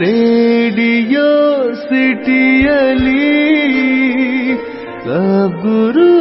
radio ಸಿಟಿಯಲಿ ಗುರು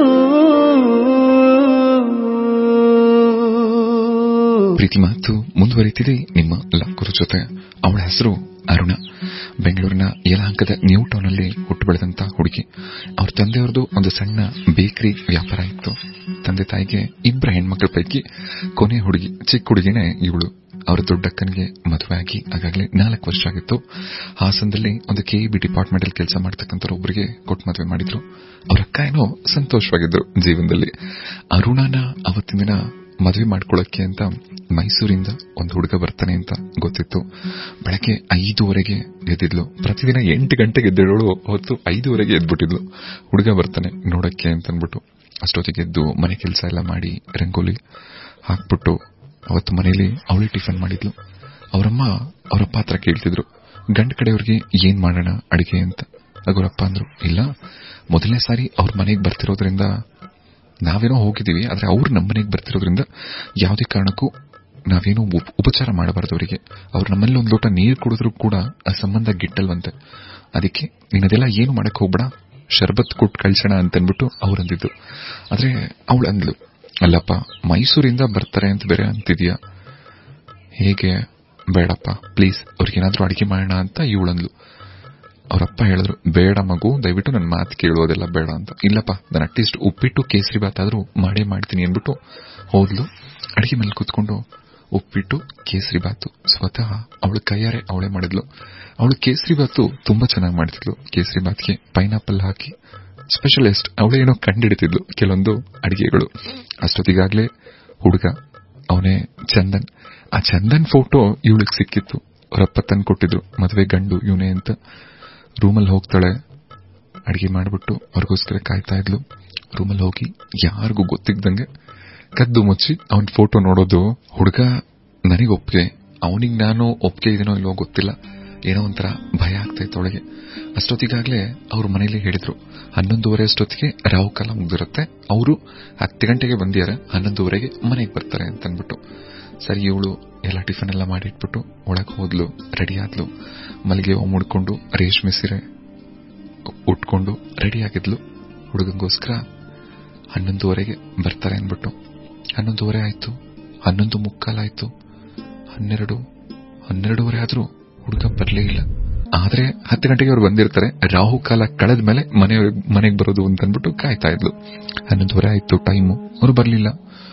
ಪ್ರೀತಿ ಮಾತು ಮುಂದುವರಿತಿದೆ ನಿಮ್ಮ ಲಕ್ಕುರು ಜೊತೆ ಅವಳ ಹೆಸರು ಅರುಣ ಬೆಂಗಳೂರಿನ ಯಲಹಂಕದ ನ್ಯೂ ಟೌನ್ ಅಲ್ಲಿ ಹುಟ್ಟು ಬೆಳೆದಂತ ಹುಡುಗಿ ಅವ್ರ ತಂದೆಯವ್ರದ್ದು ಒಂದು ಸಣ್ಣ ಬೇಕರಿ ವ್ಯಾಪಾರ ಇತ್ತು ತಂದೆ ತಾಯಿಗೆ ಇಬ್ಬರ ಹೆಣ್ಮಕ್ಳ ಪೈಕಿ ಕೊನೆ ಹುಡುಗಿ ಚಿಕ್ಕ ಹುಡುಗಿನೇ ಇವಳು ಅವರ ದೊಡ್ಡಕ್ಕನಿಗೆ ಮದುವೆ ಆಗಿ ಆಗಾಗಲೇ ನಾಲ್ಕು ವರ್ಷ ಆಗಿತ್ತು ಹಾಸನದಲ್ಲಿ ಒಂದು ಕೆ ಬಿ ಡಿಪಾರ್ಟ್ಮೆಂಟ್ ಅಲ್ಲಿ ಕೆಲಸ ಮಾಡ್ತಕ್ಕಂಥ ಒಬ್ಬರಿಗೆ ಕೊಟ್ಟು ಮದುವೆ ಮಾಡಿದ್ರು ಅವ್ರ ಅಕ್ಕ ಏನೋ ಸಂತೋಷವಾಗಿದ್ರು ಜೀವನದಲ್ಲಿ ಅರುಣನ ಅವತ್ತಿನ ದಿನ ಮದುವೆ ಮಾಡ್ಕೊಳ್ಳಕ್ಕೆ ಅಂತ ಮೈಸೂರಿಂದ ಒಂದು ಹುಡುಗ ಬರ್ತಾನೆ ಅಂತ ಗೊತ್ತಿತ್ತು ಬೆಳಗ್ಗೆ ಐದೂವರೆಗೆ ಎದ್ದಿದ್ಲು ಪ್ರತಿದಿನ ಎಂಟು ಗಂಟೆಗೆ ಎದ್ದೇಳೋಳು ಹೊತ್ತು ಐದೂವರೆಗೆ ಎದ್ಬಿಟ್ಟಿದ್ಲು ಹುಡುಗ ಬರ್ತಾನೆ ನೋಡಕ್ಕೆ ಅಂತ ಅಂದ್ಬಿಟ್ಟು ಅಷ್ಟೊತ್ತಿಗೆ ಎದ್ದು ಮನೆ ಕೆಲಸ ಎಲ್ಲ ಮಾಡಿ ರಂಗೋಲಿ ಹಾಕ್ಬಿಟ್ಟು ಅವತ್ತು ಮನೆಯಲ್ಲಿ ಅವಳೇ ಟಿಫನ್ ಮಾಡಿದ್ಲು ಅವರಮ್ಮ ಅವರಪ್ಪ ಹತ್ರ ಕೇಳ್ತಿದ್ರು ಗಂಡ ಕಡೆಯವ್ರಿಗೆ ಏನ್ ಮಾಡೋಣ ಅಡಿಗೆ ಅಂತ ಅವರಪ್ಪ ಅಂದ್ರು ಇಲ್ಲ ಮೊದಲನೇ ಸಾರಿ ಅವ್ರ ಮನೆಗೆ ಬರ್ತಿರೋದ್ರಿಂದ ನಾವೇನೋ ಹೋಗಿದ್ದೀವಿ ಆದ್ರೆ ಅವ್ರು ನಮ್ಮ ಮನೆಗೆ ಬರ್ತಿರೋದ್ರಿಂದ ಯಾವುದೇ ಕಾರಣಕ್ಕೂ ನಾವೇನೋ ಉಪ- ಉಪಚಾರ ಮಾಡಬಾರದು ಅವರಿಗೆ ಅವ್ರು ನಮ್ಮಲ್ಲಿ ಒಂದು ಲೋಟ ನೀರು ಕುಡಿದ್ರು ಕೂಡ ಆ ಸಂಬಂಧ ಗಿಟ್ಟಲ್ವಂತೆ ಅದಕ್ಕೆ ನೀನ್ ಅದೆಲ್ಲ ಏನು ಮಾಡಕ್ ಹೋಗ್ಬೇಡ ಶರ್ಬತ್ ಕೊಟ್ಟು ಕಳ್ಸೋಣ ಅಂತ ಅಂದ್ಬಿಟ್ಟು ಅವ್ರು ಅಂದಿದ್ದು ಆದ್ರೆ ಅವಳು ಅಂದ್ಲು ಅಲ್ಲಪ್ಪ ಮೈಸೂರಿಂದ ಬರ್ತಾರೆ ಅಂತ ಬೇರೆ ಅಂತಿದ್ಯಾ ಹೇಗೆ ಬೇಡಪ್ಪ ಪ್ಲೀಸ್ ಅವ್ರಿಗೇನಾದ್ರೂ ಅಡಿಗೆ ಮಾಡೋಣ ಅಂತ ಇವಳಂದ್ಲು ಅವರಪ್ಪ ಹೇಳಿದ್ರು ಬೇಡ ಮಗು ದಯವಿಟ್ಟು ನನ್ನ ಮಾತು ಕೇಳೋದೆಲ್ಲ ಬೇಡ ಅಂತ ಇಲ್ಲಪ್ಪ ನಾನು ಅಟ್ಲೀಸ್ಟ್ ಉಪ್ಪಿಟ್ಟು ಕೇಸರಿ ಬಾತ್ ಆದ್ರೂ ಮಾಡೇ ಮಾಡ್ತೀನಿ ಅಂದ್ಬಿಟ್ಟು ಹೋದ್ಲು ಅಡಿಗೆ ಮೇಲೆ ಕೂತ್ಕೊಂಡು ಉಪ್ಪಿಟ್ಟು ಕೇಸರಿ ಬಾತು ಸ್ವತಃ ಅವಳ ಕೈಯಾರೆ ಅವಳೇ ಮಾಡಿದ್ಲು ಅವಳು ಕೇಸರಿ ಬಾತು ತುಂಬಾ ಚೆನ್ನಾಗಿ ಮಾಡ್ತಿದ್ಲು ಕೇಸರಿ ಬಾತ್ಗೆ ಪೈನಾಪಲ್ ಹಾಕಿ ಸ್ಪೆಷಲಿಸ್ಟ್ ಅವಳೇನೋ ಕಂಡಿಡಿತಿದ್ಲು ಕೆಲವೊಂದು ಅಡಿಗೆಗಳು ಅಷ್ಟೊತ್ತಿಗಾಗ್ಲೇ ಹುಡುಗ ಅವನೇ ಚಂದನ್ ಆ ಚಂದನ್ ಫೋಟೋ ಇವಳಿಗೆ ಸಿಕ್ಕಿತ್ತು ಅವರಪ್ಪ ತಂದು ಕೊಟ್ಟಿದ್ರು ಮದುವೆ ಗಂಡು ಇವನೇ ಅಂತ ರೂಮಲ್ಲಿ ಹೋಗ್ತಾಳೆ ಅಡಿಗೆ ಮಾಡ್ಬಿಟ್ಟು ಅವ್ರಿಗೋಸ್ಕರ ಕಾಯ್ತಾ ಇದ್ಲು ರೂಮಲ್ಲಿ ಹೋಗಿ ಯಾರಿಗೂ ಗೊತ್ತಿದ್ದಂಗೆ ಕದ್ದು ಮುಚ್ಚಿ ಅವನ್ ಫೋಟೋ ನೋಡೋದು ಹುಡುಗ ನನಗೆ ಒಪ್ಪಿಗೆ ಅವನಿಗೆ ನಾನು ಒಪ್ಪಿಗೆ ಇದನೋ ಇಲ್ವೋ ಗೊತ್ತಿಲ್ಲ ಏನೋ ಒಂಥರ ಭಯ ಆಗ್ತಾ ಇತ್ತು ಅವಳಿಗೆ ಅಷ್ಟೊತ್ತಿಗಾಗ್ಲೇ ಅವ್ರ ಮನೇಲಿ ಹೇಳಿದ್ರು ಹನ್ನೊಂದುವರೆ ಅಷ್ಟೊತ್ತಿಗೆ ರಾವು ಕಾಲ ಮುಗ್ದಿರುತ್ತೆ ಅವರು ಹತ್ತು ಗಂಟೆಗೆ ಬಂದಿದ್ದಾರೆ ಹನ್ನೊಂದುವರೆಗೆ ಮನೆಗೆ ಬರ್ತಾರೆ ಅಂತ ಅಂದ್ಬಿಟ್ಟು ಸರಿ ಇವಳು ಎಲ್ಲ ಟಿಫನ್ ಎಲ್ಲ ಮಾಡಿಟ್ಬಿಟ್ಟು ಒಳಗೆ ಹೋದ್ಲು ರೆಡಿ ಆದ್ಲು ಮಲ್ಲಿಗೆ ಹೂ ಮುಡ್ಕೊಂಡು ರೇಷ್ಮೆ ಸೀರೆ ಉಟ್ಕೊಂಡು ರೆಡಿ ಆಗಿದ್ಲು ಹುಡುಗಂಗೋಸ್ಕರ ಹನ್ನೊಂದುವರೆಗೆ ಬರ್ತಾರೆ ಅಂದ್ಬಿಟ್ಟು ಹನ್ನೊಂದುವರೆ ಆಯ್ತು ಹನ್ನೊಂದು ಮುಕ್ಕಾಲಾಯ್ತು ಹನ್ನೆರಡು ಹನ್ನೆರಡುವರೆ ಆದ್ರೂ ಹುಡುಗ ಬರ್ಲೇ ಇಲ್ಲ ಆದ್ರೆ ಹತ್ತು ಗಂಟೆಗೆ ಅವ್ರು ಬಂದಿರ್ತಾರೆ ರಾಹು ಕಾಲ ಕಳೆದ ಮೇಲೆ ಮನೆ ಮನೆಗೆ ಬರೋದು ಅಂತ ಅಂದ್ಬಿಟ್ಟು ಕಾಯ್ತಾ ಇದ್ಲು ಹನ್ನೊಂದುವರೆ ಆಯ್ತು ಟೈಮು ಅವ್ರು ಬರ್ಲಿಲ್ಲ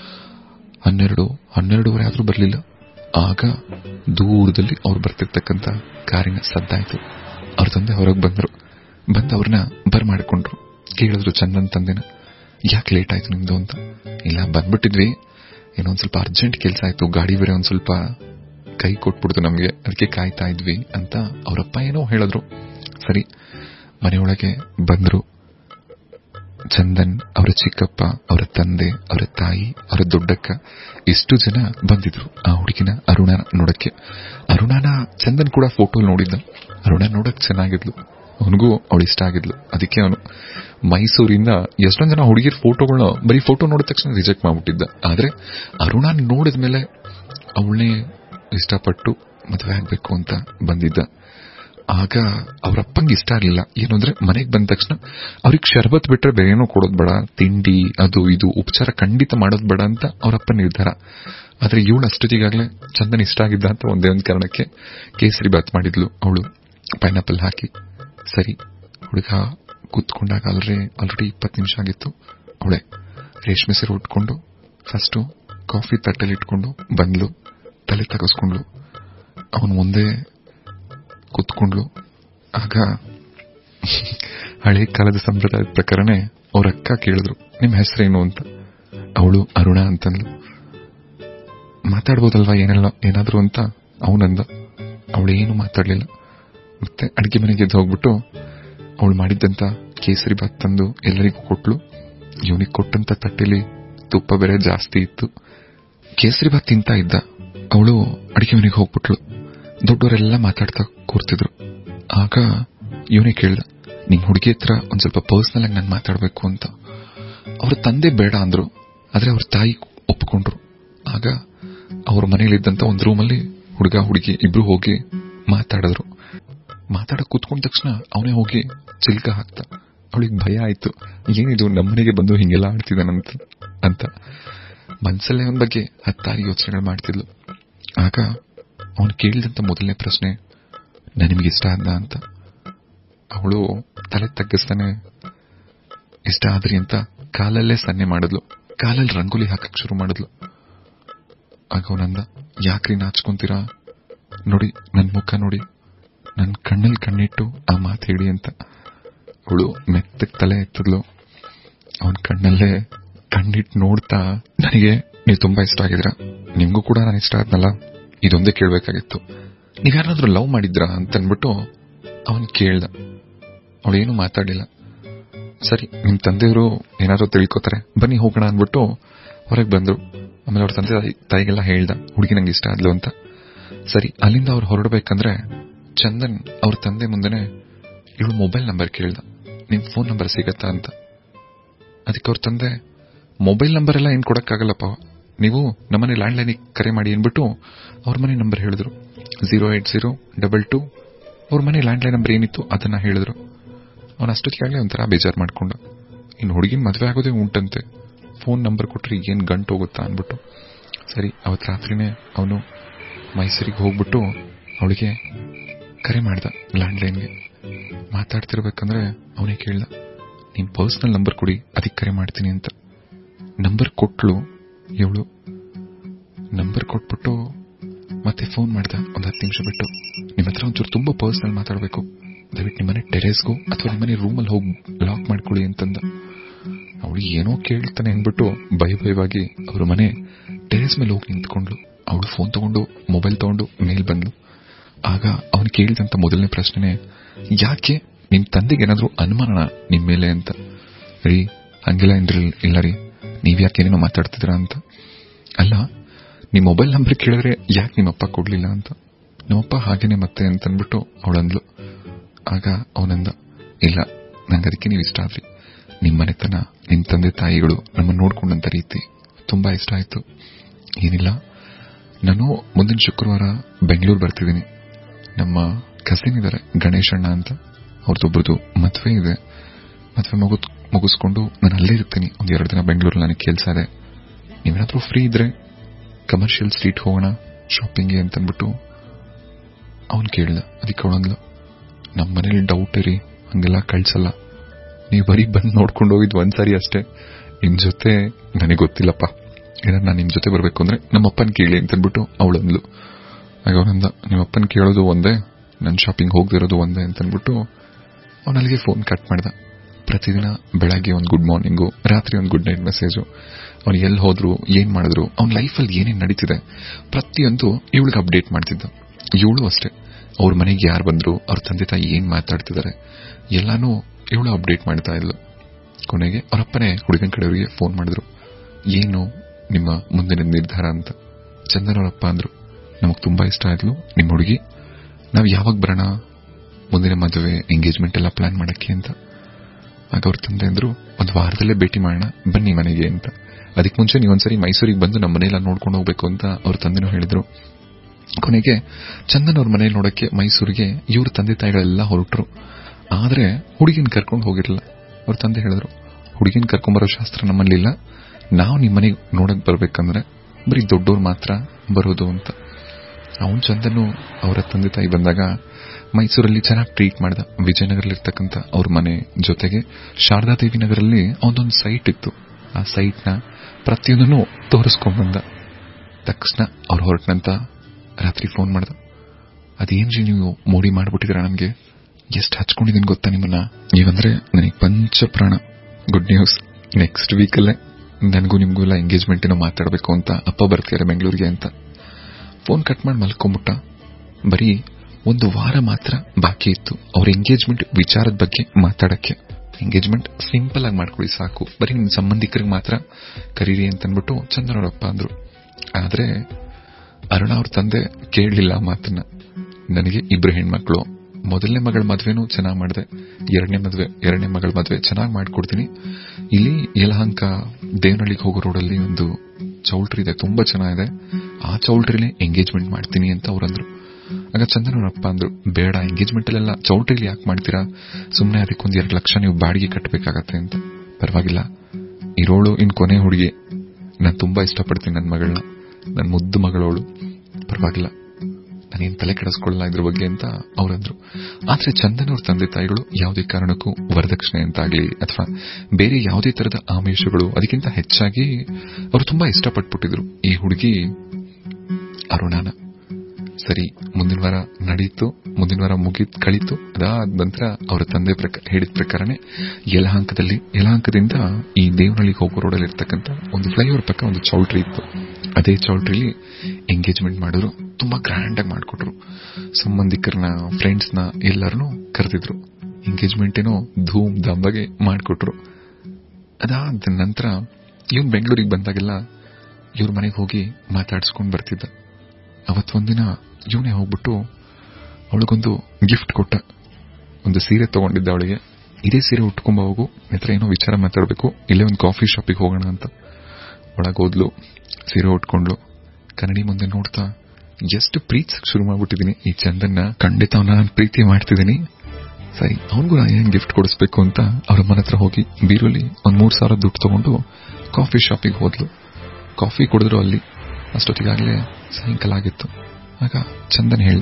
ಹನ್ನೆರಡು ಹನ್ನೆರಡುವರೆ ಆದ್ರೂ ಬರ್ಲಿಲ್ಲ ಆಗ ದೂರದಲ್ಲಿ ಅವ್ರು ಬರ್ತಿರ್ತಕ್ಕಂತ ಕಾರಿನ ಸದ್ದಾಯ್ತು ಅವ್ರ ತಂದೆ ಹೊರಗೆ ಬಂದ್ರು ಬಂದು ಅವ್ರನ್ನ ಬರ್ ಮಾಡ್ಕೊಂಡ್ರು ಕೇಳಿದ್ರು ಚಂದನ್ ತಂದೆನ ಯಾಕೆ ಲೇಟ್ ಆಯ್ತು ನಿಮ್ದು ಅಂತ ಇಲ್ಲ ಬಂದ್ಬಿಟ್ಟಿದ್ವಿ ಏನೋ ಒಂದ್ ಸ್ವಲ್ಪ ಅರ್ಜೆಂಟ್ ಕೆಲಸ ಆಯ್ತು ಗಾಡಿ ಬೇರೆ ಒಂದ್ ಸ್ವಲ್ಪ ಕೈ ಕೊಟ್ಬಿಡ್ತು ನಮ್ಗೆ ಅದಕ್ಕೆ ಕಾಯ್ತಾ ಇದ್ವಿ ಅಂತ ಅವರಪ್ಪ ಏನೋ ಹೇಳಿದ್ರು ಸರಿ ಮನೆಯೊಳಗೆ ಬಂದ್ರು ಚಂದನ್ ಅವರ ಚಿಕ್ಕಪ್ಪ ಅವರ ತಂದೆ ಅವರ ತಾಯಿ ಅವರ ದೊಡ್ಡಕ್ಕ ಇಷ್ಟು ಜನ ಬಂದಿದ್ರು ಆ ಹುಡುಗಿನ ಅರುಣ ನೋಡಕ್ಕೆ ಅರುಣನ ಚಂದನ್ ಕೂಡ ಫೋಟೋ ನೋಡಿದ್ದ ಅರುಣ ನೋಡಕ್ ಚೆನ್ನಾಗಿದ್ಲು ಅವನಿಗೂ ಅವಳು ಇಷ್ಟ ಆಗಿದ್ಲು ಅದಕ್ಕೆ ಅವನು ಮೈಸೂರಿಂದ ಎಷ್ಟೊಂದ್ ಜನ ಹುಡುಗಿರ್ ಫೋಟೋಗಳನ್ನ ಬರೀ ಫೋಟೋ ನೋಡಿದ ತಕ್ಷಣ ರಿಜೆಕ್ಟ್ ಮಾಡ್ಬಿಟ್ಟಿದ್ದ ಆದ್ರೆ ಅರುಣ ನೋಡಿದ ಮೇಲೆ ಅವಳನ್ನೇ ಇಷ್ಟಪಟ್ಟು ಮದುವೆ ಆಗ್ಬೇಕು ಅಂತ ಬಂದಿದ್ದ ಆಗ ಅವ್ರಪ್ಪಂಗೆ ಇಷ್ಟ ಆಗ್ಲಿಲ್ಲ ಏನು ಅಂದ್ರೆ ಮನೆಗೆ ಬಂದ ತಕ್ಷಣ ಅವ್ರಿಗೆ ಶರ್ಬತ್ ಬಿಟ್ರೆ ಬೇರೆ ಏನೋ ಕೊಡೋದ್ ಬೇಡ ತಿಂಡಿ ಅದು ಇದು ಉಪಚಾರ ಖಂಡಿತ ಮಾಡೋದ್ ಬೇಡ ಅಂತ ಅವರಪ್ಪ ನಿರ್ಧಾರ ಆದ್ರೆ ಇವಳು ಅಷ್ಟೊತ್ತಿಗಾಗ್ಲೇ ಚಂದನ್ ಇಷ್ಟ ಆಗಿದ್ದ ಅಂತ ಒಂದೇ ಒಂದು ಕಾರಣಕ್ಕೆ ಕೇಸರಿ ಬಾತ್ ಮಾಡಿದ್ಲು ಅವಳು ಪೈನಾಪಲ್ ಹಾಕಿ ಸರಿ ಹುಡುಗ ಕೂತ್ಕೊಂಡಾಗ ಆಲ್ರೆಡಿ ಆಲ್ರೆಡಿ ಇಪ್ಪತ್ತು ನಿಮಿಷ ಆಗಿತ್ತು ಅವಳೆ ರೇಷ್ಮೆ ಸೀರೆ ಉಟ್ಕೊಂಡು ಫಸ್ಟು ಕಾಫಿ ತಟ್ಟೆಲಿ ಇಟ್ಕೊಂಡು ಬಂದ್ಲು ತಲೆ ತಗಸ್ಕೊಂಡ್ಲು ಅವನು ಮುಂದೆ ಕೂತ್ಕೊಂಡ್ಲು ಆಗ ಹಳೆ ಕಾಲದ ಸಂಪ್ರದಾಯದ ಪ್ರಕಾರನೇ ಅವ್ರ ಅಕ್ಕ ಕೇಳಿದ್ರು ನಿಮ್ ಹೆಸರೇನು ಅಂತ ಅವಳು ಅರುಣ ಅಂತಂದ್ಲು ಮಾತಾಡ್ಬೋದಲ್ವಾ ಏನೆಲ್ಲ ಏನಾದ್ರು ಅಂತ ಅವನಂದ ಅವಳೇನು ಮಾತಾಡ್ಲಿಲ್ಲ ಮತ್ತೆ ಅಡಿಗೆ ಮನೆಗೆ ಎದ್ದು ಹೋಗ್ಬಿಟ್ಟು ಅವಳು ಮಾಡಿದ್ದಂತ ಕೇಸರಿ ಬಾತ್ ತಂದು ಎಲ್ಲರಿಗೂ ಕೊಟ್ಲು ಇವನಿಗೆ ಕೊಟ್ಟಂತ ತಟ್ಟೆಲಿ ತುಪ್ಪ ಬೇರೆ ಜಾಸ್ತಿ ಇತ್ತು ಕೇಸರಿ ಬಾತ್ ತಿಂತಾ ಇದ್ದ ಅವಳು ಅಡಿಗೆ ಮನೆಗೆ ಹೋಗ್ಬಿಟ್ಲು ದೊಡ್ಡವರೆಲ್ಲ ಮಾತಾಡ್ತಾ ಕೂರ್ತಿದ್ರು ಆಗ ಇವನೇ ಕೇಳ್ದ ನಿಮ್ ಹುಡುಗಿ ಹತ್ರ ಒಂದ್ ಸ್ವಲ್ಪ ಪರ್ಸನಲ್ ಆಗಿ ನಾನು ಮಾತಾಡ್ಬೇಕು ಅಂತ ಅವ್ರ ತಂದೆ ಬೇಡ ಅಂದ್ರು ಆದ್ರೆ ಅವ್ರ ತಾಯಿ ಒಪ್ಕೊಂಡ್ರು ಆಗ ಅವ್ರ ಮನೇಲಿದ್ದಂತ ಒಂದ್ ರೂಮಲ್ಲಿ ಹುಡುಗ ಹುಡುಗಿ ಇಬ್ರು ಹೋಗಿ ಮಾತಾಡಿದ್ರು ಮಾತಾಡಕ್ ಕೂತ್ಕೊಂಡ ತಕ್ಷಣ ಅವನೇ ಹೋಗಿ ಚಿಲ್ಕ ಹಾಕ್ತ ಅವಳಿಗೆ ಭಯ ಆಯ್ತು ಏನಿದು ನಮ್ಮನೆಗೆ ಬಂದು ಹಿಂಗೆಲ್ಲ ಆಡ್ತಿದ್ದಾನಂತ ಅಂತ ಮನ್ಸಲ್ಲೇ ಅವನ ಬಗ್ಗೆ ಹತ್ತಾರು ಯೋಚನೆಗಳು ಮಾಡ್ತಿದ್ಲು ಆಗ ಅವನು ಕೇಳಿದಂತ ಮೊದಲನೇ ಪ್ರಶ್ನೆ ನಾನು ನಿಮಗೆ ಇಷ್ಟ ಆದ್ನ ಅಂತ ಅವಳು ತಲೆ ತಗ್ಗಿಸ್ತಾನೆ ಇಷ್ಟ ಆದ್ರಿ ಅಂತ ಕಾಲಲ್ಲೇ ಸನ್ನೆ ಮಾಡಿದ್ಲು ಕಾಲಲ್ಲಿ ರಂಗೋಲಿ ಹಾಕಕ್ ಶುರು ಮಾಡಿದ್ಲು ಆಗ ಅವನಂದ ಯಾಕ್ರಿ ನಾಚ್ಕೊಂತೀರಾ ನೋಡಿ ನನ್ ಮುಖ ನೋಡಿ ನನ್ ಕಣ್ಣಲ್ಲಿ ಕಣ್ಣಿಟ್ಟು ಆ ಮಾತು ಹೇಳಿ ಅಂತ ಅವಳು ಮೆತ್ತಗ್ ತಲೆ ಎತ್ತಿದ್ಲು ಅವನ ಕಣ್ಣಲ್ಲೇ ಕಣ್ಣಿಟ್ಟು ನೋಡ್ತಾ ನನಗೆ ನೀವು ತುಂಬಾ ಇಷ್ಟ ಆಗಿದ್ರ ನಿಮ್ಗೂ ಕೂಡ ನಾನು ಇಷ್ಟ ಆದ್ನಲ್ಲ ಇದೊಂದೇ ಕೇಳ್ಬೇಕಾಗಿತ್ತು ನೀವ್ಯಾರಾದ್ರೂ ಲವ್ ಮಾಡಿದ್ರಾ ಅಂತ ಅನ್ಬಿಟ್ಟು ಅವನ್ ಕೇಳ್ದ ಅವಳೇನು ಮಾತಾಡಿಲ್ಲ ಸರಿ ನಿಮ್ ತಂದೆಯವರು ಏನಾದ್ರು ತಿಳ್ಕೊತಾರೆ ಬನ್ನಿ ಹೋಗೋಣ ಅನ್ಬಿಟ್ಟು ಹೊರಗೆ ಬಂದ್ರು ಆಮೇಲೆ ಅವ್ರ ತಂದೆ ತಾಯಿ- ತಾಯಿಗೆಲ್ಲ ಹೇಳ್ದ ಹುಡುಗಿ ನಂಗೆ ಇಷ್ಟ ಆದ್ಲು ಅಂತ ಸರಿ ಅಲ್ಲಿಂದ ಅವ್ರು ಹೊರಡ್ಬೇಕಂದ್ರೆ ಚಂದನ್ ಅವ್ರ ತಂದೆ ಮುಂದೆನೆ ಇವಳು ಮೊಬೈಲ್ ನಂಬರ್ ಕೇಳ್ದ ನಿಮ್ ಫೋನ್ ನಂಬರ್ ಸಿಗತ್ತಾ ಅಂತ ಅದಕ್ಕೆ ಅವ್ರ ತಂದೆ ಮೊಬೈಲ್ ನಂಬರ್ ಎಲ್ಲ ಏನ್ ಕೊಡಕ್ಕಾಗಲ್ಲಪ್ಪ ನೀವು ನಮ್ಮನೆ ಲ್ಯಾಂಡ್ ಲೈನಿಗೆ ಕರೆ ಮಾಡಿ ಅನ್ಬಿಟ್ಟು ಅವ್ರ ಮನೆ ನಂಬರ್ ಹೇಳಿದ್ರು zero eight zero double two ಅವ್ರ ಮನೆ ಲ್ಯಾಂಡ್ ಲೈನ್ ನಂಬರ್ ಏನಿತ್ತು ಅದನ್ನ ಹೇಳಿದ್ರು ಅವನ ಅಷ್ಟೊತ್ತಿಗಾಗಲೇ ಒಂಥರ ಬೇಜಾರು ಮಾಡ್ಕೊಂಡ ಇನ್ನು ಹುಡುಗಿನ ಮದುವೆ ಆಗೋದೇ ಉಂಟಂತೆ ಫೋನ್ ನಂಬರ್ ಕೊಟ್ರೆ ಏನ್ ಗಂಟು ಹೋಗುತ್ತಾ ಅನ್ಬಿಟ್ಟು ಸರಿ ಅವತ್ತು ರಾತ್ರಿನೇ ಅವನು ಮೈಸೂರಿಗೆ ಹೋಗ್ಬಿಟ್ಟು ಅವಳಿಗೆ ಕರೆ ಮಾಡ್ದ ಲ್ಯಾಂಡ್ ಲೈನ್ಗೆ ಮಾತಾಡ್ತಿರ್ಬೇಕಂದ್ರೆ ಅವನೇ ಕೇಳ್ದ ನಿನ್ ಪರ್ಸನಲ್ ನಂಬರ್ ಕೊಡಿ ಅದಕ್ಕೆ ಕರೆ ಮಾಡ್ತೀನಿ ಅಂತ ನಂಬರ್ ಕೊಟ್ಲು ಇವಳು ನಂಬರ್ ಕೊಟ್ಬಿಟ್ಟು ಮತ್ತೆ ಫೋನ್ ಮಾಡ್ದ ಒಂದ್ ಹತ್ತು ನಿಮಿಷ ಬಿಟ್ಟು ನಿಮ್ಮ ಹತ್ರ ಒಂಚೂರು ತುಂಬಾ ಪರ್ಸನಲ್ ಮಾತಾಡಬೇಕು ದಯವಿಟ್ಟು ನಿಮ್ಮನೆ ಟೆರೇಸ್ಗೂ ಅಥವಾ ನಿಮ್ಮನೆ ರೂಮಲ್ಲಿ ಹೋಗಿ ಲಾಕ್ ಮಾಡ್ಕೊಳ್ಳಿ ಅಂತಂದ ಅವಳು ಏನೋ ಕೇಳ್ತಾನೆ ಅಂದ್ಬಿಟ್ಟು ಭಯ ಭಯವಾಗಿ ಅವ್ರ ಮನೆ ಟೆರೇಸ್ ಮೇಲೆ ಹೋಗಿ ನಿಂತ್ಕೊಂಡ್ಲು ಅವಳು ಫೋನ್ ತಗೊಂಡು ಮೊಬೈಲ್ ತಗೊಂಡು ಮೇಲ್ ಬಂದ್ಲು ಆಗ ಅವನು ಕೇಳಿದಂತ ಮೊದಲನೇ ಪ್ರಶ್ನೆ ಯಾಕೆ ನಿಮ್ ತಂದೆಗೆ ಏನಾದ್ರೂ ಅನುಮಾನ ನಿಮ್ ಮೇಲೆ ಅಂತ ರೀ ಹಂಗೆಲ್ಲ ಏನ್ರಿ ಇಲ್ಲ ರೀ ನೀವ್ ಯಾಕೆ ಏನೇನೋ ಮಾತಾಡ್ತಿದ್ರ ಅಂತ ಅಲ್ಲ ನಿಮ್ ಮೊಬೈಲ್ ನಂಬರ್ ಕೇಳಿದ್ರೆ ಯಾಕೆ ನಿಮ್ಮಪ್ಪ ಕೊಡ್ಲಿಲ್ಲ ಅಂತ ನಮ್ಮಪ್ಪ ಹಾಗೇನೆ ಮತ್ತೆ ಅಂತ ಅಂದ್ಬಿಟ್ಟು ಅವಳಂದ್ಲು ಆಗ ಅವನಂದ ಇಲ್ಲ ನಂಗೆ ಅದಕ್ಕೆ ನೀವು ಇಷ್ಟ ಆದ್ರಿ ನಿಮ್ ಮನೆತನ ನಿಮ್ ತಂದೆ ತಾಯಿಗಳು ನಮ್ಮನ್ನ ನೋಡ್ಕೊಂಡಂತ ರೀತಿ ತುಂಬಾ ಇಷ್ಟ ಆಯ್ತು ಏನಿಲ್ಲ ನಾನು ಮುಂದಿನ ಶುಕ್ರವಾರ ಬೆಂಗಳೂರು ಬರ್ತಿದ್ದೀನಿ ನಮ್ಮ ಕಸಿನ್ ಇದಾರೆ ಗಣೇಶ್ ಅಣ್ಣ ಅಂತ ಅವ್ರದ್ದೊಬ್ರದ್ದು ಮದ್ವೆ ಇದೆ ಮದ್ವೆ ಮುಗಿದ್ ಮುಗಿಸ್ಕೊಂಡು ನಾನು ಅಲ್ಲೇ ಇರ್ತೀನಿ ಒಂದ್ ಎರಡು ದಿನ ಬೆಂಗಳೂರಲ್ಲಿ ನನಗೆ ಕೆಲಸ ಇದೆ ನೀವೇನಾದ್ರೂ ಫ್ರೀ ಇದ್ರೆ ಕಮರ್ಷಿಯಲ್ ಸ್ಟ್ರೀಟ್ ಹೋಗೋಣ ಶಾಪಿಂಗ್ಗೆ ಅಂತ ಅಂದ್ಬಿಟ್ಟು ಅವನ್ ಕೇಳ್ದ ಅದಕ್ಕೆ ಅವಳಂದ್ಲು ನಮ್ಮ ಮನೇಲಿ ಡೌಟ್ ರೀ ಹಂಗೆಲ್ಲ ಕಳ್ಸಲ್ಲ ನೀವು ಬರೀ ಬಂದು ನೋಡ್ಕೊಂಡು ಹೋಗಿದ್ ಒಂದ್ಸರಿ ಅಷ್ಟೇ ನಿಮ್ ಜೊತೆ ನನಗೆ ಗೊತ್ತಿಲ್ಲಪ್ಪ ಏನಾರ ನಾನು ನಿಮ್ ಜೊತೆ ಬರ್ಬೇಕು ಅಂದ್ರೆ ನಮ್ಮಪ್ಪನ್ ಕೇಳಿ ಅಂತ ಅಂದ್ಬಿಟ್ಟು ಅವಳಂದ್ಲು ಆಗ ಅವನಂದ ನಿಮ್ಮಪ್ಪನ್ ಕೇಳೋದು ಒಂದೇ ನನ್ ಶಾಪಿಂಗ್ ಹೋಗ್ದಿರೋದು ಒಂದೇ ಅಂತ ಅಂದ್ಬಿಟ್ಟು ಅವನಲ್ಲಿಗೆ ಫೋನ್ ಕಟ್ ಮಾಡ್ದ ಪ್ರತಿದಿನ ಬೆಳಗ್ಗೆ ಒಂದು ಗುಡ್ ಮಾರ್ನಿಂಗು ರಾತ್ರಿ ಒಂದು ಗುಡ್ ನೈಟ್ ಮೆಸೇಜು ಅವ್ನು ಎಲ್ಲಿ ಹೋದ್ರು ಏನ್ ಮಾಡಿದ್ರು ಅವ್ನ ಲೈಫಲ್ಲಿ ಏನೇನ್ ನಡೀತಿದೆ ಪ್ರತಿಯೊಂದು ಇವಳಿಗೆ ಅಪ್ಡೇಟ್ ಮಾಡ್ತಿದ್ದ ಇವಳು ಅಷ್ಟೇ ಅವ್ರ ಮನೆಗೆ ಯಾರು ಬಂದ್ರು ಅವ್ರ ತಂದೆ ತಾಯಿ ಏನ್ ಮಾತಾಡ್ತಿದ್ದಾರೆ ಎಲ್ಲಾನು ಇವಳು ಅಪ್ಡೇಟ್ ಮಾಡ್ತಾ ಇದ್ಲು ಕೊನೆಗೆ ಅವರಪ್ಪನೇ ಹುಡುಗನ ಕಡೆಯವರಿಗೆ ಫೋನ್ ಮಾಡಿದ್ರು ಏನು ನಿಮ್ಮ ಮುಂದಿನ ನಿರ್ಧಾರ ಅಂತ ಚಂದನ್ ಅವರಪ್ಪ ಅಂದ್ರು ನಮಗ್ ತುಂಬಾ ಇಷ್ಟ ಆಯ್ತು ನಿಮ್ಮ ಹುಡುಗಿ ನಾವ್ ಯಾವಾಗ ಬರೋಣ ಮುಂದಿನ ಮದುವೆ ಎಂಗೇಜ್ಮೆಂಟ್ ಎಲ್ಲ ಪ್ಲಾನ್ ಮಾಡಕ್ಕೆ ಅಂತ ಆಗ ಅವ್ರ ತಂದೆ ಅಂದ್ರು ಒಂದ್ ವಾರದಲ್ಲೇ ಭೇಟಿ ಮಾಡೋಣ ಬನ್ನಿ ಮನೆಗೆ ಅಂತ ಅದಕ್ಕೆ ಮುಂಚೆ ನೀವೊಂದ್ಸರಿ ಮೈಸೂರಿಗೆ ಬಂದು ನಮ್ಮ ಮನೆಯೆಲ್ಲ ನೋಡ್ಕೊಂಡು ಹೋಗ್ಬೇಕು ಅಂತ ಅವ್ರ ತಂದೆನೂ ಹೇಳಿದ್ರು ಕೊನೆಗೆ ಚಂದನ್ ಅವ್ರ ಮನೇಲಿ ನೋಡಕ್ಕೆ ಮೈಸೂರಿಗೆ ಇವ್ರ ತಂದೆ ತಾಯಿಗಳೆಲ್ಲ ಹೊರಟರು ಆದ್ರೆ ಹುಡುಗಿನ ಕರ್ಕೊಂಡು ಹೋಗಿರಲಿಲ್ಲ ಅವ್ರ ತಂದೆ ಹೇಳಿದ್ರು ಹುಡುಗಿನ ಕರ್ಕೊಂಬರೋ ಶಾಸ್ತ್ರ ನಮ್ಮಲ್ಲಿಲ್ಲ ನಾವು ನಿಮ್ಮ ಮನೆಗೆ ನೋಡಕ್ ಬರ್ಬೇಕಂದ್ರೆ ಬರೀ ದೊಡ್ಡವ್ರು ಮಾತ್ರ ಬರೋದು ಅಂತ ಅವನ್ ಚಂದನು ಅವರ ತಂದೆ ತಾಯಿ ಬಂದಾಗ ಮೈಸೂರಲ್ಲಿ ಚೆನ್ನಾಗಿ ಟ್ರೀಟ್ ಮಾಡ್ದ ವಿಜಯನಗರಲ್ಲಿರ್ತಕ್ಕಂಥ ಅವ್ರ ಮನೆ ಜೊತೆಗೆ ಶಾರದಾದೇವಿ ನಗರಲ್ಲಿ ಅವನದೊಂದು ಸೈಟ್ ಇತ್ತು ಆ ಸೈಟ್ನ ಪ್ರತಿಯೊಂದನ್ನು ತೋರಿಸ್ಕೊಂಡ್ಬಂದ ತಕ್ಷಣ ಅವ್ರು ಹೊರಟನಂತ ರಾತ್ರಿ ಫೋನ್ ಮಾಡ್ದ ಅದೇನ್ರಿ ನೀವು ಮೋಡಿ ಮಾಡ್ಬಿಟ್ಟಿದ್ರ ನನ್ಗೆ ಎಷ್ಟು ಹಚ್ಕೊಂಡಿದೀನಿ ಗೊತ್ತಾ ನಿಮ್ಮನ್ನ ನೀವಂದ್ರೆ ನನಗೆ ಪಂಚ ಪ್ರಾಣ ಗುಡ್ ನ್ಯೂಸ್ ನೆಕ್ಸ್ಟ್ ವೀಕಲ್ಲೇ ನನಗೂ ನಿಮ್ಗೂ ಎಲ್ಲ ಎಂಗೇಜ್ಮೆಂಟ್ ಏನೋ ಮಾತಾಡಬೇಕು ಅಂತ ಅಪ್ಪ ಬರ್ತಿದ್ದಾರೆ ಬೆಂಗಳೂರಿಗೆ ಅಂತ ಫೋನ್ ಕಟ್ ಮಾಡಿ ಮಲ್ಕೊಂಬಿಟ್ಟ ಬರೀ ಒಂದು ವಾರ ಮಾತ್ರ ಬಾಕಿ ಇತ್ತು ಅವ್ರ ಎಂಗೇಜ್ಮೆಂಟ್ ವಿಚಾರದ ಬಗ್ಗೆ ಮಾತಾಡಕ್ಕೆ ಎಂಗೇಜ್ಮೆಂಟ್ ಸಿಂಪಲ್ ಆಗಿ ಮಾಡ್ಕೊಳ್ಳಿ ಸಾಕು ಬರೀ ನಿಮ್ ಸಂಬಂಧಿಕರಿಗೆ ಮಾತ್ರ ಕರೀರಿ ಅಂತ ಅಂದ್ಬಿಟ್ಟು ಚಂದ್ರನವರಪ್ಪ ಅಂದ್ರು ಆದ್ರೆ ಅರುಣ ಅವ್ರ ತಂದೆ ಕೇಳಲಿಲ್ಲ ಆ ಮಾತನ್ನ ನನಗೆ ಇಬ್ರು ಹೆಣ್ಮಕ್ಳು ಮೊದಲನೇ ಮಗಳ ಮದ್ವೆನೂ ಚೆನ್ನಾಗಿ ಮಾಡಿದೆ ಎರಡನೇ ಮದ್ವೆ ಎರಡನೇ ಮಗಳ ಮದ್ವೆ ಚೆನ್ನಾಗಿ ಮಾಡ್ಕೊಡ್ತೀನಿ ಇಲ್ಲಿ ಯಲಹಂಕ ದೇವನಹಳ್ಳಿಗೆ ಹೋಗೋ ರೋಡಲ್ಲಿ ಒಂದು ಚೌಲ್ಟ್ರಿ ಇದೆ ತುಂಬಾ ಚೆನ್ನಾಗಿದೆ ಆ ಚೌಲ್ಟ್ರಿಲೇ ಎಂಗೇಜ್ಮೆಂಟ್ ಮಾಡ್ತೀನಿ ಅಂತ ಅವ್ರಂದ್ರು ಆಗ ಚಂದನವರಪ್ಪ ಅಂದ್ರು ಬೇಡ ಎಂಗೇಜ್ಮೆಂಟ್ ಅಲ್ಲೆಲ್ಲ ಚೌಟ್ರಿಲಿ ಯಾಕೆ ಮಾಡ್ತೀರಾ ಸುಮ್ಮನೆ ಅದಕ್ಕೊಂದ್ ಎರಡು ಲಕ್ಷ ನೀವು ಬಾಡಿಗೆ ಕಟ್ಟಬೇಕಾಗತ್ತೆ ಅಂತ ಪರವಾಗಿಲ್ಲ ಇರೋಳು ಇನ್ ಕೊನೆ ಹುಡುಗಿ ನಾನು ತುಂಬಾ ಇಷ್ಟಪಡ್ತೀನಿ ನನ್ನ ಮಗಳನ್ನ ನನ್ನ ಮುದ್ದು ಮಗಳವಳು ಪರವಾಗಿಲ್ಲ ನಾನೇನ್ ತಲೆ ಕೆಡಿಸ್ಕೊಳ್ಳಲ್ಲ ಇದ್ರ ಬಗ್ಗೆ ಅಂತ ಅವ್ರಂದ್ರು ಆದ್ರೆ ಚಂದನ್ ಅವ್ರ ತಂದೆ ತಾಯಿಗಳು ಯಾವುದೇ ಕಾರಣಕ್ಕೂ ವರದಕ್ಷಿಣೆ ಅಂತಾಗ್ಲಿ ಅಥವಾ ಬೇರೆ ಯಾವುದೇ ತರದ ಆಮಿಷಗಳು ಅದಕ್ಕಿಂತ ಹೆಚ್ಚಾಗಿ ಅವರು ತುಂಬಾ ಇಷ್ಟಪಟ್ಬಿಟ್ಟಿದ್ರು ಈ ಹುಡುಗಿ ಅರುಣಾನ ಸರಿ ಮುಂದಿನ ವಾರ ನಡೀತು ಮುಂದಿನ ವಾರ ಮುಗಿತ್ ಕಳೀತು ಅದಾದ ನಂತರ ಅವರ ತಂದೆ ಪ್ರಕ ಹೇಳಿದ ಪ್ರಕಾರನೇ ಯಲಹಾಂಕದಲ್ಲಿ ಯಲಹಾಂಕದಿಂದ ಈ ದೇವನಹಳ್ಳಿಗೆ ಹೋಗೋ ರೋಡಲ್ಲಿ ಇರ್ತಕ್ಕಂಥ ಒಂದು ಫ್ಲೈಓವರ್ ಪಕ್ಕ ಒಂದು ಚೌಲ್ಟ್ರಿ ಇತ್ತು ಅದೇ ಚೌಲ್ಟ್ರಿಲಿ ಎಂಗೇಜ್ಮೆಂಟ್ ಮಾಡಿದ್ರು ತುಂಬಾ ಗ್ರ್ಯಾಂಡ್ ಆಗಿ ಮಾಡ್ಕೊಟ್ರು ಸಂಬಂಧಿಕರನ್ನ ಫ್ರೆಂಡ್ಸ್ನ ಎಲ್ಲರನ್ನೂ ಕರೆದಿದ್ರು ಎಂಗೇಜ್ಮೆಂಟ್ ಏನೋ ಧೂಮ್ ಧಾಮ್ದಾಗೆ ಮಾಡಿಕೊಟ್ರು ಅದಾದ ನಂತರ ಇವನ್ ಬೆಂಗಳೂರಿಗೆ ಬಂದಾಗೆಲ್ಲ ಇವ್ರ ಮನೆಗೆ ಹೋಗಿ ಮಾತಾಡ್ಸ್ಕೊಂಡ್ ಬರ್ತಿದ್ದ ಅವತ್ತೊಂದಿನ ಇವನೇ ಹೋಗ್ಬಿಟ್ಟು ಅವಳಿಗೊಂದು ಗಿಫ್ಟ್ ಕೊಟ್ಟ ಒಂದು ಸೀರೆ ತಗೊಂಡಿದ್ದ ಅವಳಿಗೆ ಇದೇ ಸೀರೆ ಉಟ್ಕೊಂಬ ಹೋಗು ಹತ್ರ ಏನೋ ವಿಚಾರ ಮಾತಾಡಬೇಕು ಇಲ್ಲೇ ಒಂದು ಕಾಫಿ ಶಾಪಿಗೆ ಹೋಗೋಣ ಅಂತ ಒಳಗೋದ್ಲು ಸೀರೆ ಉಟ್ಕೊಂಡ್ಲು ಕನ್ನಡಿ ಮುಂದೆ ನೋಡ್ತಾ ಎಷ್ಟು ಪ್ರೀತಿಸಕ್ ಶುರು ಮಾಡ್ಬಿಟ್ಟಿದೀನಿ ಈ ಚಂದನ್ನ ಖಂಡಿತ ಅವನ ನಾನು ಪ್ರೀತಿ ಮಾಡ್ತಿದ್ದೀನಿ ಸರಿ ಅವನಿಗೂ ನಾನು ಏನ್ ಗಿಫ್ಟ್ ಕೊಡಿಸ್ಬೇಕು ಅಂತ ಅವ್ರ ಮನೆ ಹತ್ರ ಹೋಗಿ ಬೀರಲ್ಲಿ ಒಂದ್ ಮೂರ್ ಸಾವಿರ ದುಡ್ಡು ತಗೊಂಡು ಕಾಫಿ ಶಾಪಿಗೆ ಹೋದ್ಲು ಕಾಫಿ ಕುಡಿದ್ರು ಅಲ್ಲಿ ಅಷ್ಟೊತ್ತಿಗಾಗಲೇ ಸಾಯಂಕಾಲ ಆಗಿತ್ತು ಆಗ ಚಂದನ್ ಹೇಳ್ದ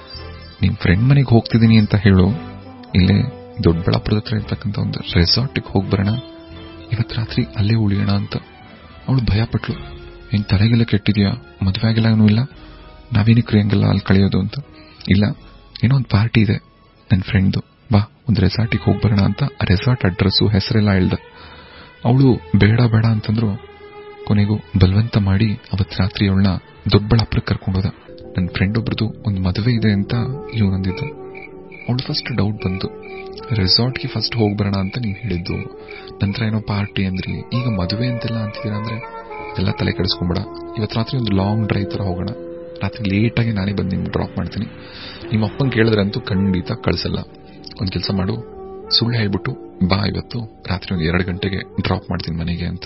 ನಿಮ್ ಫ್ರೆಂಡ್ ಮನೆಗೆ ಹೋಗ್ತಿದ್ದೀನಿ ಅಂತ ಹೇಳು ಇಲ್ಲೇ ದೊಡ್ಡಬಳ್ಳಾಪುರದ ಹತ್ರ ಇರ್ತಕ್ಕಂಥ ಒಂದು ರೆಸಾರ್ಟಿಗೆ ಹೋಗಿ ಬರೋಣ ಇವತ್ತು ರಾತ್ರಿ ಅಲ್ಲೇ ಉಳಿಯೋಣ ಅಂತ ಅವಳು ಭಯ ಪಟ್ಲು ಏನ್ ತಲೆಗೆಲ್ಲ ಕೆಟ್ಟಿದ್ಯಾ ಮದುವೆ ಆಗಿಲ್ಲ ಏನೂ ಇಲ್ಲ ನಾವೇನಕ್ಕೆ ಹಂಗೆಲ್ಲ ಅಲ್ಲಿ ಕಳೆಯೋದು ಅಂತ ಇಲ್ಲ ಏನೋ ಒಂದು ಪಾರ್ಟಿ ಇದೆ ನನ್ನ ಫ್ರೆಂಡ್ದು ಬಾ ಒಂದು ರೆಸಾರ್ಟಿಗೆ ಹೋಗಿ ಬರೋಣ ಅಂತ ಆ ರೆಸಾರ್ಟ್ ಅಡ್ರೆಸ್ಸು ಹೆಸರೆಲ್ಲ ಹೇಳ್ದ ಅವಳು ಬೇಡ ಬೇಡ ಅಂತಂದ್ರು ಕೊನೆಗೂ ಬಲವಂತ ಮಾಡಿ ಅವತ್ ರಾತ್ರಿ ಅವಳನ್ನ ದೊಡ್ಡಬಳ್ಳಾಪುರಕ್ಕೆ ಕರ್ಕೊಂಡೋದ ನನ್ನ ಫ್ರೆಂಡ್ ಒಬ್ರದ್ದು ಒಂದು ಮದುವೆ ಇದೆ ಅಂತ ಇವನಂದಿದ್ದ ಅವಳು ಫಸ್ಟ್ ಡೌಟ್ ಬಂತು ರೆಸಾರ್ಟ್ಗೆ ಫಸ್ಟ್ ಹೋಗಿ ಬರೋಣ ಅಂತ ನೀನ್ ಹೇಳಿದ್ದು ನಂತರ ಏನೋ ಪಾರ್ಟಿ ಅಂದ್ರಿ ಈಗ ಮದುವೆ ಅಂತೆಲ್ಲ ಅಂತಿದ್ದೀರಾ ಅಂದ್ರೆ ಇದೆಲ್ಲ ತಲೆ ಕೆಡಿಸ್ಕೊಂಬೇಡ ಇವತ್ತು ರಾತ್ರಿ ಒಂದು ಲಾಂಗ್ ಡ್ರೈವ್ ತರ ಹೋಗೋಣ ರಾತ್ರಿ ಲೇಟಾಗಿ ನಾನೇ ಬಂದು ನಿಮ್ಗೆ ಡ್ರಾಪ್ ಮಾಡ್ತೀನಿ ನಿಮ್ಮ ಅಪ್ಪನ ಕೇಳಿದ್ರಂತೂ ಖಂಡಿತ ಕಳಿಸಲ್ಲ ಒಂದು ಕೆಲಸ ಮಾಡು ಸುಳ್ಳು ಹೇಳ್ಬಿಟ್ಟು ಬಾ ಇವತ್ತು ರಾತ್ರಿ ಒಂದು ಎರಡು ಗಂಟೆಗೆ ಡ್ರಾಪ್ ಮಾಡ್ತೀನಿ ಮನೆಗೆ ಅಂತ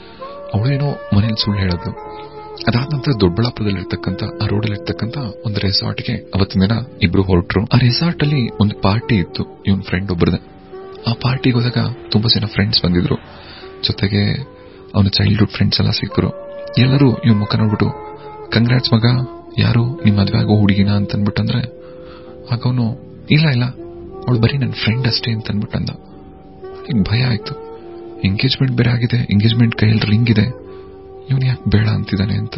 ಅವಳೇನೋ ಮನೇಲಿ ಸುಳ್ಳು ಹೇಳೋದು ಅದಾದ ನಂತರ ದೊಡ್ಡಬಳ್ಳಾಪುರದಲ್ಲಿ ಇರ್ತಕ್ಕಂಥ ಆ ರೋಡಲ್ಲಿ ಇರ್ತಕ್ಕಂಥ ಒಂದು ರೆಸಾರ್ಟ್ಗೆ ಅವತ್ತಿನ ದಿನ ಇಬ್ರು ಹೊರಟ್ರು ಆ ರೆಸಾರ್ಟ್ ಅಲ್ಲಿ ಒಂದು ಪಾರ್ಟಿ ಇತ್ತು ಇವನ್ ಫ್ರೆಂಡ್ ಒಬ್ಬರದೇ ಆ ಪಾರ್ಟಿಗೆ ಹೋದಾಗ ತುಂಬಾ ಜನ ಫ್ರೆಂಡ್ಸ್ ಬಂದಿದ್ರು ಜೊತೆಗೆ ಅವನ ಚೈಲ್ಡ್ಹುಡ್ ಫ್ರೆಂಡ್ಸ್ ಎಲ್ಲ ಸಿಕ್ಕರು ಎಲ್ಲರೂ ಇವನ್ ಮುಖ ನೋಡ್ಬಿಟ್ಟು ಕಂಗ್ರಾಟ್ಸ್ ಮಗ ಯಾರು ನಿಮ್ ಮದ್ವೆ ಆಗೋ ಹುಡುಗಿನ ಅಂತ ಅನ್ಬಿಟ್ಟಂದ್ರೆ ಆಗ ಅವನು ಇಲ್ಲ ಇಲ್ಲ ಅವಳು ಬರೀ ನನ್ನ ಫ್ರೆಂಡ್ ಅಷ್ಟೇ ಅಂತ ಅನ್ಬಿಟ್ಟಂದ ಈಗ ಭಯ ಆಯ್ತು ಎಂಗೇಜ್ಮೆಂಟ್ ಬೇರೆ ಆಗಿದೆ ಎಂಗೇಜ್ಮೆಂಟ್ ಕೈಯಲ್ಲಿ ರಿಂಗ್ ಇದೆ ಇವನು ಯಾಕೆ ಬೇಡ ಅಂತಿದ್ದಾನೆ ಅಂತ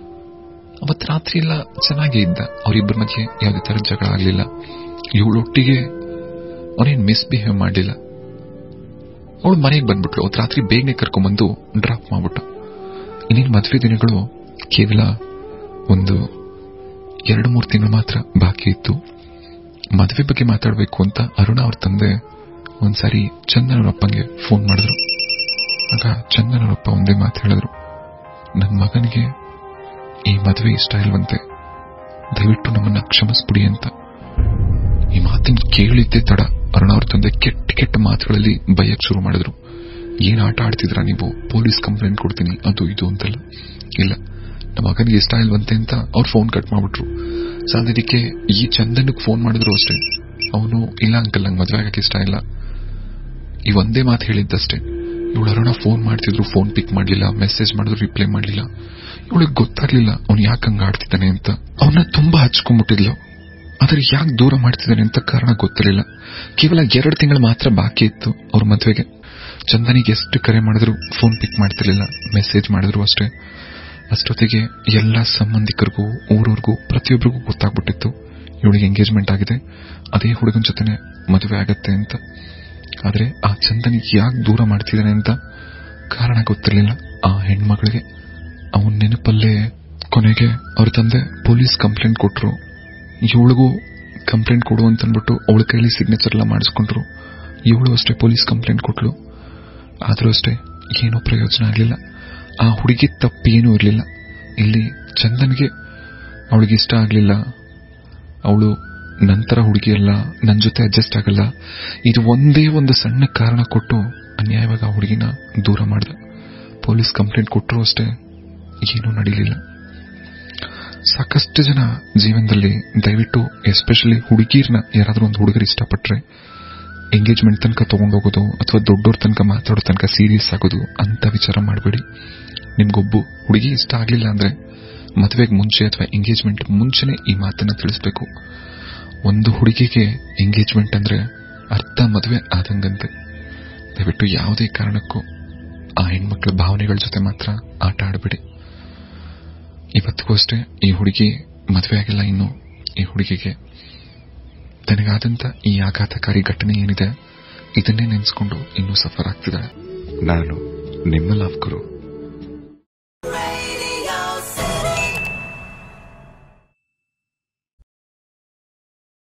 ಅವತ್ ರಾತ್ರಿ ಎಲ್ಲ ಚೆನ್ನಾಗೇ ಇದ್ದ ಅವರಿಬ್ಬರ ಮಧ್ಯೆ ಯಾವುದೇ ತರ ಜಗಳ ಆಗ್ಲಿಲ್ಲ ಇವಳೊಟ್ಟಿಗೆ ಅವನೇನ್ ಮಿಸ್ಬಿಹೇವ್ ಮಾಡಲಿಲ್ಲ ಅವಳು ಮನೆಗೆ ಬಂದ್ಬಿಟ್ಲು ಅವತ್ತು ರಾತ್ರಿ ಬೇಗನೆ ಕರ್ಕೊಂಡ್ಬಂದು ಡ್ರಾಪ್ ಮಾಡ್ಬಿಟ್ಟ ಇನ್ನೇನು ಮದುವೆ ದಿನಗಳು ಕೇವಲ ಒಂದು ಎರಡು ಮೂರು ತಿಂಗಳು ಮಾತ್ರ ಬಾಕಿ ಇತ್ತು ಮದುವೆ ಬಗ್ಗೆ ಮಾತಾಡಬೇಕು ಅಂತ ಅರುಣ ಅವ್ರ ತಂದೆ ಒಂದ್ಸಾರಿ ಚಂದನ್ ಅವ್ರ ಅಪ್ಪಂಗೆ ಫೋನ್ ಮಾಡಿದ್ರು ಆಗ ಚಂದನ್ ಅವ್ರಪ್ಪ ಒಂದೇ ಮಾತು ಹೇಳಿದ್ರು ನನ್ನ ಮಗನಿಗೆ ಈ ಮದುವೆ ಇಷ್ಟ ಇಲ್ವಂತೆ ದಯವಿಟ್ಟು ನಮ್ಮನ್ನ ಕ್ಷಮಿಸ್ಬಿಡಿ ಅಂತ ಈ ಮಾತನ್ನ ಕೇಳಿದ್ದೆ ತಡ ಅರುಣ ಅವ್ರ ತಂದೆ ಕೆಟ್ಟ ಕೆಟ್ಟ ಮಾತುಗಳಲ್ಲಿ ಬೈಯಕ್ ಶುರು ಮಾಡಿದ್ರು ಏನ್ ಆಟ ಆಡ್ತಿದ್ರ ನೀವು ಪೊಲೀಸ್ ಕಂಪ್ಲೇಂಟ್ ಕೊಡ್ತೀನಿ ಅದು ಇದು ಅಂತೆಲ್ಲ ಇಲ್ಲ ನಮ್ಮ ಮಗನಿಗೆ ಇಷ್ಟ ಇಲ್ವಂತೆ ಅಂತ ಅವ್ರು ಫೋನ್ ಕಟ್ ಮಾಡ್ಬಿಟ್ರು ಸಾಧ್ಯಕ್ಕೆ ಈ ಚಂದನ್ಗೆ ಫೋನ್ ಮಾಡಿದ್ರು ಅಷ್ಟೇ ಅವನು ಇಲ್ಲ ಅಂಕಲ್ ನಂಗೆ ಮದುವೆ ಆಗಕ್ಕೆ ಇಷ್ಟ ಇಲ್ಲ ಈ ಒಂದೇ ಮಾತು ಹೇಳಿದ್ದಷ್ಟೇ ಇವಳು ಅರುಣ ಫೋನ್ ಮಾಡ್ತಿದ್ರು ಫೋನ್ ಪಿಕ್ ಮಾಡ್ಲಿಲ್ಲ ಮೆಸೇಜ್ ಮಾಡಿದ್ರು ರಿಪ್ಲೈ ಮಾಡ್ಲಿಲ್ಲ ಇವಳಿಗೆ ಗೊತ್ತಾಗ್ಲಿಲ್ಲ ಅವ್ನು ಯಾಕೆ ಹಂಗ ಆಡ್ತಿದ್ದಾನೆ ಅಂತ ಅವನ್ನ ತುಂಬಾ ಹಚ್ಕೊಂಡ್ಬಿಟ್ಟಿದ್ಲು ಆದ್ರೆ ಯಾಕೆ ದೂರ ಮಾಡ್ತಿದ್ದಾನೆ ಅಂತ ಕಾರಣ ಗೊತ್ತಿರಲಿಲ್ಲ ಕೇವಲ ಎರಡು ತಿಂಗಳು ಮಾತ್ರ ಬಾಕಿ ಇತ್ತು ಅವ್ರ ಮದ್ವೆಗೆ ಚಂದನಿಗೆ ಎಷ್ಟು ಕರೆ ಮಾಡಿದ್ರು ಫೋನ್ ಪಿಕ್ ಮಾಡ್ತಿರ್ಲಿಲ್ಲ ಮೆಸೇಜ್ ಮಾಡಿದ್ರು ಅಷ್ಟೇ ಅಷ್ಟೊತ್ತಿಗೆ ಎಲ್ಲ ಸಂಬಂಧಿಕರಿಗೂ ಊರವ್ರಿಗೂ ಪ್ರತಿಯೊಬ್ಬರಿಗೂ ಗೊತ್ತಾಗ್ಬಿಟ್ಟಿತ್ತು ಇವಳಿಗೆ ಎಂಗೇಜ್ಮೆಂಟ್ ಆಗಿದೆ ಅದೇ ಹುಡುಗನ ಜೊತೆನೆ ಮದುವೆ ಆಗತ್ತೆ ಅಂತ ಆದ್ರೆ ಆ ಚಂದನಿಗೆ ಯಾಕೆ ದೂರ ಮಾಡ್ತಿದ್ದಾನೆ ಅಂತ ಕಾರಣ ಗೊತ್ತಿರಲಿಲ್ಲ ಆ ಹೆಣ್ಮಗಳಿಗೆ ಅವನ ನೆನಪಲ್ಲೇ ಕೊನೆಗೆ ಅವ್ರ ತಂದೆ ಪೊಲೀಸ್ ಕಂಪ್ಲೇಂಟ್ ಕೊಟ್ರು ಇವಳಿಗೂ ಕಂಪ್ಲೇಂಟ್ ಕೊಡು ಅಂತ ಅಂದ್ಬಿಟ್ಟು ಅವಳ ಕೈಲಿ ಸಿಗ್ನೇಚರ್ ಎಲ್ಲ ಮಾಡಿಸ್ಕೊಂಡ್ರು ಇವಳು ಅಷ್ಟೇ ಪೊಲೀಸ್ ಕಂಪ್ಲೇಂಟ್ ಕೊಟ್ಲು ಆದ್ರೂ ಅಷ್ಟೇ ಏನೂ ಪ್ರಯೋಜನ ಆಗಲಿಲ್ಲ ಆ ಹುಡುಗಿ ತಪ್ಪೇನೂ ಇರಲಿಲ್ಲ ಇಲ್ಲಿ ಚಂದನ್ಗೆ ಅವಳಿಗೆ ಇಷ್ಟ ಆಗಲಿಲ್ಲ ಅವಳು ನಂತರ ಹುಡುಗಿ ಅಲ್ಲ ನನ್ನ ಜೊತೆ ಅಡ್ಜಸ್ಟ್ ಆಗಲ್ಲ ಇದು ಒಂದೇ ಒಂದು ಸಣ್ಣ ಕಾರಣ ಕೊಟ್ಟು ಅನ್ಯಾಯವಾಗಿ ಆ ಹುಡುಗಿನ ದೂರ ಮಾಡ್ದ ಪೊಲೀಸ್ ಕಂಪ್ಲೇಂಟ್ ಕೊಟ್ಟರು ಅಷ್ಟೇ ಏನೂ ನಡೀಲಿಲ್ಲ ಸಾಕಷ್ಟು ಜನ ಜೀವನದಲ್ಲಿ ದಯವಿಟ್ಟು ಎಸ್ಪೆಷಲಿ ಹುಡುಗಿರ್ನ ಯಾರಾದ್ರೂ ಒಂದು ಹುಡುಗರು ಇಷ್ಟಪಟ್ರೆ ಎಂಗೇಜ್ಮೆಂಟ್ ತನಕ ತಗೊಂಡೋಗೋದು ಅಥವಾ ದೊಡ್ಡೋರ್ ತನಕ ಮಾತಾಡೋ ತನಕ ಸೀರಿಯಸ್ ಆಗೋದು ಅಂತ ವಿಚಾರ ಮಾಡಬೇಡಿ ನಿಮ್ಗೊಬ್ಬು ಹುಡುಗಿ ಇಷ್ಟ ಆಗ್ಲಿಲ್ಲ ಅಂದ್ರೆ ಮದುವೆಗೆ ಮುಂಚೆ ಅಥವಾ ಎಂಗೇಜ್ಮೆಂಟ್ ಮುಂಚೆನೆ ಈ ಮಾತನ್ನ ತಿಳಿಸ್ಬೇಕು ಒಂದು ಹುಡುಗಿಗೆ ಎಂಗೇಜ್ಮೆಂಟ್ ಅಂದ್ರೆ ಅರ್ಧ ಮದುವೆ ಆದಂಗಂತೆ ದಯವಿಟ್ಟು ಯಾವುದೇ ಕಾರಣಕ್ಕೂ ಆ ಹೆಣ್ಮಕ್ಳ ಭಾವನೆಗಳ ಜೊತೆ ಮಾತ್ರ ಆಟ ಆಡಬೇಡಿ ಇವತ್ತಿಗೂ ಅಷ್ಟೇ ಈ ಹುಡುಗಿ ಮದುವೆ ಆಗಿಲ್ಲ ಇನ್ನು ಈ ಹುಡುಗಿಗೆ ತನಗಾದಂತ ಈ ಆಘಾತಕಾರಿ ಘಟನೆ ಏನಿದೆ ಇದನ್ನೇ ನೆನೆಸ್ಕೊಂಡು ಇನ್ನೂ ಸಫರ್ ಆಗ್ತಿದ್ದಾಳೆ ನಾನು ನಿಮ್ಮ ಲವ್ ಗುರು